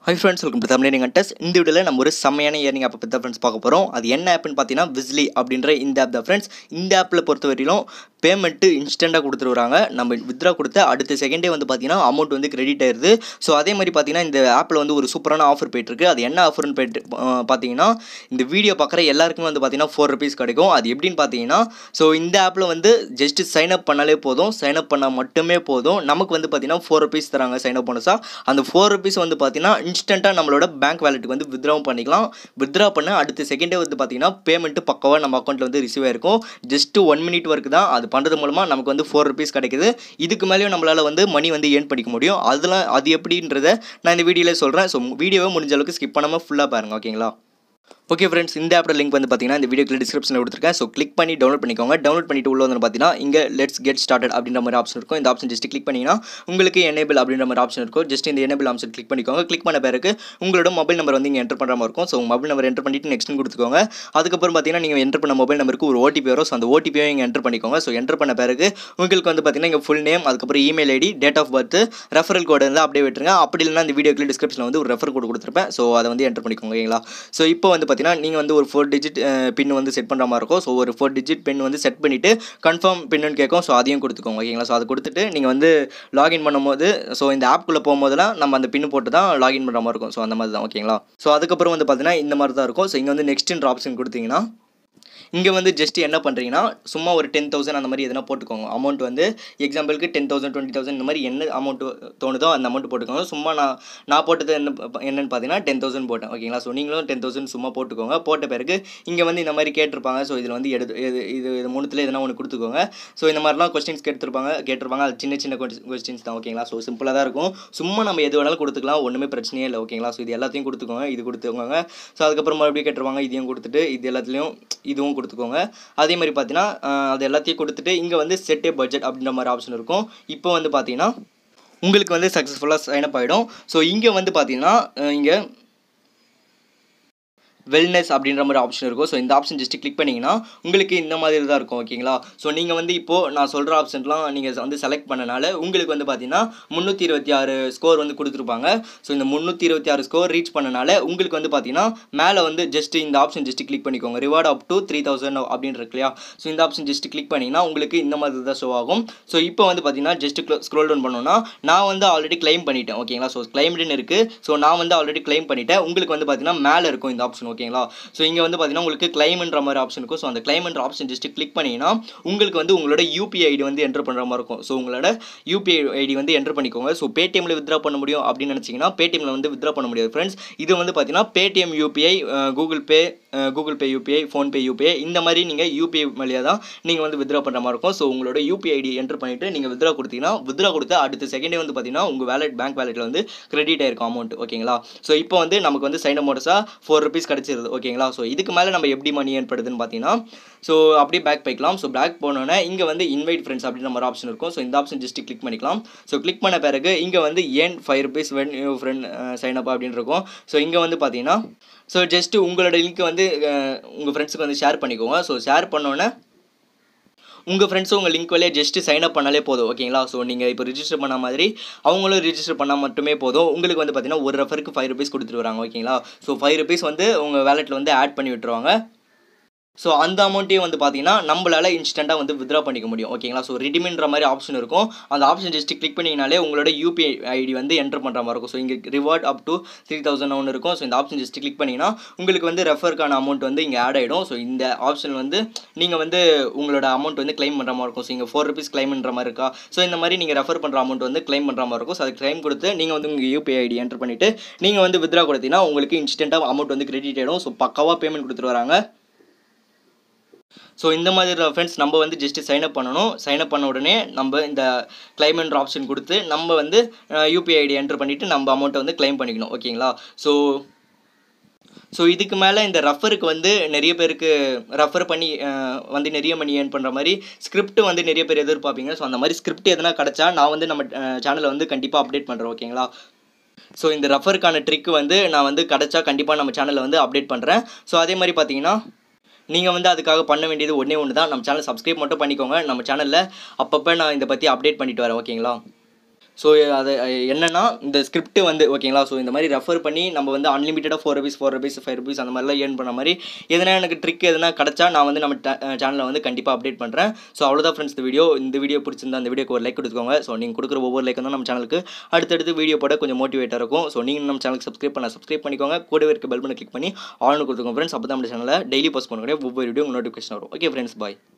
high friends welcome to Tamil test இந்த வீடியோவில் நம்ம ஒரு செம்மையான இயர்னிங் ஆப்பை பற்றி ஃப்ரெண்ட்ஸ் பார்க்க போகிறோம் அது என்ன ஆப்னு பார்த்தீங்கன்னா விஸ்லி அப்படின்ற இந்த ஆப் தான் ஃப்ரெண்ட்ஸ் இந்த ஆப்பில் பொறுத்த வரையிலும் பேமெண்ட்டு இன்ஸ்டண்ட்டாக கொடுத்துருவாங்க நம்ம வித்ரா கொடுத்த அடுத்த செகண்டே வந்து பார்த்தீங்கன்னா அமௌண்ட் வந்து கிரெடிட் ஆயிருது ஸோ அதே மாதிரி பார்த்தீங்கன்னா இந்த ஆப்பில் வந்து ஒரு சூப்பரான ஆஃபர் போயிட்டுருக்கு அது என்ன ஆஃபர்னு போயிட்டு அஹ், பார்த்தீங்கன்னா இந்த வீடியோ பார்க்குற எல்லாருக்குமே வந்து பார்த்தீங்கன்னா ஃபோர் ருபீஸ் கிடைக்கும் அது எப்படின்னு பார்த்தீங்கன்னா ஸோ இந்த ஆப்பில் வந்து ஜஸ்ட் சைன் அப் பண்ணாலே போதும் சைன் அப் பண்ணால் மட்டுமே போதும் நமக்கு வந்து பார்த்தீங்கன்னா ஃபோர் ருபீஸ் தராங்க சைன் அப் போனஸாக அந்த ஃபோர் ருபீஸ் வந்து பார்த்தீங்கன்னா இன்ஸ்டண்ட்டாக நம்மளோட பேங்க் வேலெட்டுக்கு வந்து வித்ராவும் பண்ணிக்கலாம் வித்ரா பண்ண அடுத்த செகண்டே வந்து பார்த்தீங்கன்னா பேமெண்ட்டு பக்கவாக நம்ம அக்கௌண்ட்டில் வந்து ரிசீவ் ஆயிருக்கும் ஜஸ்ட் ஒன் மினிட் ஒர்க் தான் அது பண்ணுறது மூலமாக நமக்கு வந்து ஃபோர் ருபீஸ் கிடைக்குது இதுக்கு மேலேயும் நம்மளால் வந்து மணி வந்து ஏர்ன் பண்ணிக்க முடியும் அதெல்லாம் அது எப்படின்றத நான் இந்த வீடியோவில் சொல்கிறேன் ஸோ வீடியோவை முடிஞ்ச அளவுக்கு ஸ்கிப் பண்ணாமல் ஃபுல்லாக பாருங்கள் ஓகேங்களா ஓகே ஃப்ரெண்ட்ஸ் இந்த ஆப்போட லிங்க் வந்து பார்த்தீங்கன்னா இந்த வீடியோக்கு டிஸ்கிரிப்ஷனில் கொடுத்துருக்கேன் ஸோ கிளிக் பண்ணி டவுன்லோட் பண்ணிக்கோங்க டவுன்லோட் பண்ணிட்டு உள்ள வந்து பார்த்தீங்கன்னா இங்கே லெட்ஸ் கெட் ஸ்டார்டட் அப்படின்ற மாதிரி ஆப்ஷன் இருக்கும் இந்த ஆப்ஷன் ஜஸ்ட் கிளிக் பண்ணிங்கன்னா உங்களுக்கு எனேபிள் அப்படின்ற மாதிரி ஆப்ஷன் இருக்கும் ஜஸ்ட் இந்த எனேபிள் ஆப்ஷன் கிளிக் பண்ணிக்கோங்க கிளிக் பண்ண பிறகு உங்களோட மொபைல் நம்பர் வந்து இங்கே என்டர் பண்ணுற மாதிரி இருக்கும் ஸோ உங்கள் மொபைல் நம்பர் என்டர் பண்ணிட்டு நெக்ஸ்ட்னு கொடுத்துக்கோங்க அதுக்கப்புறம் பார்த்தீங்கன்னா நீங்கள் என்டர் பண்ண மொபைல் நம்பருக்கு ஒரு ஓடிபி வரும் ஸோ அந்த ஓடிபியை இங்கே என்டர் பண்ணிக்கோங்க ஸோ என்டர் பண்ண பிறகு உங்களுக்கு வந்து பார்த்தீங்கன்னா இங்கே ஃபுல் நேம் அதுக்கப்புறம் email ID date of birth referral code வந்து அப்படியே விட்டுருங்க அப்படி இல்லைனா இந்த வீடியோக்கு டிஸ்கிரிப்ஷனில் வந்து ஒரு ரெஃபர் கோடு கொடுத்துருப்பேன் ஸோ அதை வந்து என்டர் பண்ணிக்கோங்க ஓகேங்களா ஸோ இப்போ வந்து பார்த்தீங்கன்னா நீங்கள் வந்து ஒரு ஃபோர் டிஜிட் பின் வந்து செட் பண்ணுற மாதிரி இருக்கும் ஸோ ஒரு ஃபோர் டிஜிட் பின் வந்து செட் பண்ணிவிட்டு கன்ஃபார்ம் பின்னு கேட்கும் ஸோ அதையும் கொடுத்துக்கோங்க ஓகேங்களா ஸோ அதை கொடுத்துட்டு நீங்கள் வந்து லாகின் பண்ணும்போது ஸோ இந்த ஆப்குள்ளே போகும்போதெல்லாம் நம்ம அந்த பின் போட்டு தான் லாகின் பண்ணுற மாதிரி இருக்கும் ஸோ அந்த மாதிரி தான் ஓகேங்களா ஸோ அதுக்கப்புறம் வந்து பார்த்தீங்கன்னா இந்த மாதிரி தான் இருக்கும் ஸோ இங்கே வந்து நெக்ஸ்ட்ன்ற ஆப்ஷன் கொடுத்தீங்கன்னா இங்கே வந்து ஜஸ்ட் என்ன பண்ணுறீங்கன்னா சும்மா ஒரு டென் தௌசண்ட் அந்த மாதிரி எதனா போட்டுக்கோங்க அமௌண்ட் வந்து எக்ஸாம்பிளுக்கு டென் தௌசண்ட் டுவெண்ட்டி தௌசண்ட் இந்த மாதிரி என்ன அமௌண்ட் தோணுதோ அந்த அமௌண்ட் போட்டுக்கோங்க சும்மா நான் நான் போட்டது என்ன என்னன்னு பார்த்தீங்கன்னா டென் தௌசண்ட் போட்டேன் ஓகேங்களா ஸோ நீங்களும் டென் தௌசண்ட் சும்மா போட்டுக்கோங்க போட்ட பிறகு இங்கே வந்து இந்த மாதிரி கேட்டிருப்பாங்க ஸோ இதில் வந்து எடுத்து இது இது இது மூணுத்தில் எதனா ஒன்று கொடுத்துக்கோங்க ஸோ இந்த மாதிரிலாம் கொஸ்டின்ஸ் கேட்டிருப்பாங்க கேட்டிருப்பாங்க அது சின்ன சின்ன கொஸ்டின்ஸ் தான் ஓகேங்களா ஸோ சிம்பிளாக தான் இருக்கும் சும்மா நம்ம எது வேணாலும் கொடுத்துக்கலாம் ஒன்றுமே பிரச்சனையே இல்லை ஓகேங்களா ஸோ இது எல்லாத்தையும் கொடுத்துக்கோங்க இது கொடுத்துக்கோங்க ஸோ அதுக்கப்புறம் மறுபடியும் கேட்டிருப்பாங்க இதையும் கொடுத்துட்டு இது எல்லாத்துலேயும் இதுவும் கொடுத்துக்கோங்க அதே மாதிரி பார்த்தீங்கன்னா அஹ், அது எல்லாத்தையும் கொடுத்துட்டு இங்கே வந்து செட்டே பட்ஜெட் அப்படின்ற மாதிரி ஆப்ஷன் இருக்கும் இப்போ வந்து பார்த்தீங்கன்னா உங்களுக்கு வந்து சக்ஸஸ்ஃபுல்லாக சைன் அப் ஆகிடும் ஸோ இங்கே வந்து பார்த்தீங்கன்னா இங்கே வெல்னஸ் அப்படின்ற மாதிரி ஆப்ஷன் இருக்கும் ஸோ இந்த ஆப்ஷன் ஜஸ்ட் கிளிக் பண்ணிங்கன்னா உங்களுக்கு இந்த மாதிரி தான் இருக்கும் ஓகேங்களா ஸோ நீங்கள் வந்து இப்போது நான் சொல்கிற ஆப்ஷன்லாம் நீங்கள் வந்து செலக்ட் பண்ணனால உங்களுக்கு வந்து பார்த்தீங்கன்னா முந்நூற்றி இருபத்தி ஆறு ஸ்கோர் வந்து கொடுத்துருப்பாங்க ஸோ இந்த முந்நூற்றி இருபத்தி ஆறு ஸ்கோர் ரீச் பண்ணனால உங்களுக்கு வந்து பார்த்தீங்கன்னா மேலே வந்து ஜஸ்ட் இந்த ஆப்ஷன் ஜஸ்ட் கிளிக் பண்ணிக்கோங்க reward up to three thousand அப்படின்னு இருக்கு இல்லையா ஸோ இந்த ஆப்ஷன் ஜஸ்ட் கிளிக் பண்ணிங்கன்னா உங்களுக்கு இந்த மாதிரி தான் ஷோ ஆகும் ஸோ இப்போ வந்து பார்த்தீங்கன்னா ஜஸ்ட் ஸ்க்ரோல் டவுன் பண்ணோன்னா நான் வந்து ஆல்ரெடி கிளைம் பண்ணிட்டேன் ஓகேங்களா ஸோ கிளைம்டுன்னு இருக்குது ஸோ நான் வந்து ஆல்ரெடி கிளைம் பண்ணிட்டேன் உங்களுக்கு வந்து பார்த்தீங்கன்னா மேலே இருக்கும் இந்த ஆப்ஷன் ஓகேங்களா ஸோ இங்கே வந்து பார்த்தீங்கன்னா உங்களுக்கு கிளைம்ன்ற மாதிரி ஆப்ஷன் இருக்கும் ஸோ அந்த கிளைம்ன்ற ஆப்ஷன் ஜஸ்ட் கிளிக் பண்ணிங்கன்னா உங்களுக்கு வந்து உங்களோட யூபிஐ ஐடி வந்து என்டர் பண்ணுற மாதிரி இருக்கும் ஸோ உங்களோட யூபிஐ ஐடி வந்து என்டர் பண்ணிக்கோங்க ஸோ பேடிஎம்ல வித்ரா பண்ண முடியும் அப்படின்னு நினச்சிங்கன்னா பேடிஎம்ல வந்து வித்ரா பண்ண முடியாது ஃப்ரெண்ட்ஸ் இது வந்து பார்த்தீங்கன்னா Paytm UPI Google Pay Google Pay UPI PhonePe UPI இந்த மாதிரி நீங்கள் யூபிஐ வழியாக தான் நீங்கள் வந்து வித்ரா பண்ணுற மாதிரி இருக்கும் ஸோ உங்களோட யூபிஐ ஐடி என்டர் பண்ணிவிட்டு நீங்கள் வித்ரா கொடுத்தீங்கன்னா வித்ரா கொடுத்து அடுத்த செகண்டே வந்து பார்த்தீங்கன்னா உங்கள் வேலெட் பேங்க் வேலெட்டில் வந்து கிரெடிட் ஆயிருக்கும் அமௌண்ட் ஓகேங்களா ஸோ இப்போ வந்து நமக்கு வந்து சைன் அமௌண்ட்ஸாக ஃபோர் ருபீஸ் கிடச்சிருது ஓகேங்களா ஸோ இதுக்கு மேலே நம்ம எப்படி மணி ஏற்படுதுன்னு பார்த்தீங்கன்னா ஸோ அப்படியே பேக் போய்க்கலாம் ஸோ பேக் போனோன்னே இங்கே வந்து இன்வைட் ஃப்ரெண்ட்ஸ் அப்படின்ற மாதிரி ஆப்ஷன் இருக்கும் ஸோ இந்த ஆப்ஷன் ஜஸ்ட் கிளிக் பண்ணிக்கலாம் ஸோ கிளிக் பண்ண பிறகு இங்கே வந்து earn five rupees when you friend sign up அப்படின்னு இருக்கும் ஸோ இங்கே வந்து பார்த்தீங்கன்னா ஸோ ஜஸ்ட்டு உங்களோட லிங்க் வந்து உங்கள் ஃப்ரெண்ட்ஸுக்கு வந்து ஷேர் பண்ணிக்கோங்க ஸோ ஷேர் பண்ணோன்னே உங்கள் ஃப்ரெண்ட்ஸும் உங்கள் லிங்க் வழியாக ஜஸ்ட்டு சைன் அப் பண்ணாலே போதும் ஓகேங்களா ஸோ நீங்கள் இப்போ ரிஜிஸ்டர் பண்ண மாதிரி அவங்களும் ரிஜிஸ்டர் பண்ணால் மட்டுமே போதும் உங்களுக்கு வந்து பார்த்தீங்கன்னா ஒரு ரெஃபருக்கு ஃபைவ் ருபீஸ் கொடுத்துட்டு வராங்க ஓகேங்களா ஸோ ஃபைவ் ருபீஸ் வந்து உங்கள் வேலெட்டில் வந்து ஆட் பண்ணி விட்டுருவாங்க ஸோ அந்த அமௌண்ட்டையும் வந்து பார்த்தீங்கன்னா நம்மளால் இன்ஸ்டண்ட்டாக வந்து வித்ரா பண்ணிக்க முடியும் ஓகேங்களா ஸோ ரிடிமின்ற மாதிரி ஆப்ஷன் இருக்கும் அந்த ஆப்ஷன் ஜஸ்ட் கிளிக் பண்ணிங்கனாலே உங்களோட யூபிஐ ஐடி வந்து என்டர் பண்ணுற மாதிரி இருக்கும் ஸோ இங்கே reward up to three thousand ஒன்று இருக்கும் ஸோ இந்த ஆப்ஷன் ஜஸ்ட் கிளிக் பண்ணிங்கன்னா உங்களுக்கு வந்து ரெஃபருக்கான அமௌண்ட் வந்து இங்கே ஆட் ஆகிடும் ஸோ இந்த ஆப்ஷன் வந்து நீங்கள் வந்து உங்களோட அமௌண்ட் வந்து claim பண்ணுற மாதிரி இருக்கும் ஸோ இங்கே ஃபோர் ருபீஸ் claim பண்ணுற மாதிரி இருக்கா ஸோ இந்த மாதிரி நீங்கள் ரெஃபர் பண்ணுற அமௌண்ட் வந்து claim பண்ணுற மாதிரி இருக்கும் ஸோ அதுக்கு claim கொடுத்து நீங்கள் வந்து உங்கள் யூபிஐ ஐடி என்டர் பண்ணிவிட்டு நீங்கள் வந்து வித்ரா கொடுத்தீங்கன்னா உங்களுக்கு இன்ஸ்டண்ட்டாக அமௌண்ட் வந்து கிரெடிட் ஆகிடும் ஸோ பக்காவாக பேமெண்ட் கொடுத்துட்டு வராங்க ஸோ இந்த மாதிரி ஃப்ரெண்ட்ஸ் நம்ம வந்து ஜஸ்ட் சைன் அப் பண்ணணும் சைன் அப் பண்ண உடனே நம்ம இந்த கிளைமெண்ட் ஆப்ஷன் கொடுத்து நம்ம வந்து யூபிஐ ஐடி என்டர் பண்ணிவிட்டு நம்ம அமௌண்ட்டை வந்து claim பண்ணிக்கணும் ஓகேங்களா ஸோ ஸோ இதுக்கு மேலே இந்த ரஃபருக்கு வந்து நிறைய பேருக்கு ரெஃபர் பண்ணி அஹ், வந்து நிறைய மணி ஏர்ன் பண்ணுற மாதிரி ஸ்கிரிப்ட் வந்து நிறைய பேர் எதிர்பார்ப்பீங்க ஸோ அந்த மாதிரி ஸ்கிரிப்ட் எதனா கிடச்சா நான் வந்து நம்ம சேனலை வந்து கண்டிப்பாக அப்டேட் பண்ணுறேன் ஓகேங்களா ஸோ இந்த ரெஃபருக்கான ட்ரிக் வந்து நான் வந்து கிடச்சா கண்டிப்பாக நம்ம சேனலில் வந்து அப்டேட் பண்ணுறேன் ஸோ அதே மாதிரி பார்த்தீங்கன்னா நீங்கள் வந்து அதுக்காக பண்ண வேண்டியது ஒன்றே ஒன்று தான் நம்ம சேனல் சப்ஸ்கிரைப் மட்டும் பண்ணிக்கோங்க நம்ம சேனலில் அப்பப்போ நான் இதை பற்றி அப்டேட் பண்ணிட்டு வரேன் ஓகேங்களா ஸோ அது என்னென்னா இந்த ஸ்கிரிப்ட் வந்து ஓகேங்களா ஸோ இந்த மாதிரி ரெஃபர் பண்ணி நம்ம வந்து அன்லிமிட்டடாக four rupees four rupees five rupees அந்த மாதிரிலாம் ஏர்ன் பண்ண மாதிரி எதனா எனக்கு ட்ரிக் எதனா கிடச்சா நான் வந்து நம்ம சேனலில் வந்து கண்டிப்பாக அப்டேட் பண்ணுறேன் ஸோ அவ்வளோதான் ஃப்ரெண்ட்ஸ் இந்த வீடியோ இந்த வீடியோ பிடிச்சிருந்தா அந்த வீடியோக்கு ஒரு லைக் கொடுத்துக்கோங்க ஸோ நீங்கள் கொடுக்குற ஒவ்வொரு லைக் வந்து நம்ம சேனலுக்கு அடுத்தடுத்து வீடியோ போட கொஞ்சம் மோட்டிவேட்டாக இருக்கும் ஸோ நீங்கள் நம்ம சேனலுக்கு சப்ஸ்கிரைப் பண்ண சப்ஸ்கிரைப் பண்ணிக்கோங்க கூடவே இருக்க பெல் பண்ணி கிளிக் பண்ணி ஆன் கொடுத்துக்கோங்க ஃப்ரெண்ட்ஸ் அப்போ தான் நம்ம சேனலில் டெய்லி போஸ்ட் பண்ணக்கூடிய ஒவ்வொரு வீடியோ நோட்டிஃபிகேஷன் வரும் ஓகே ஃப்ரெண்ட்ஸ் பாய்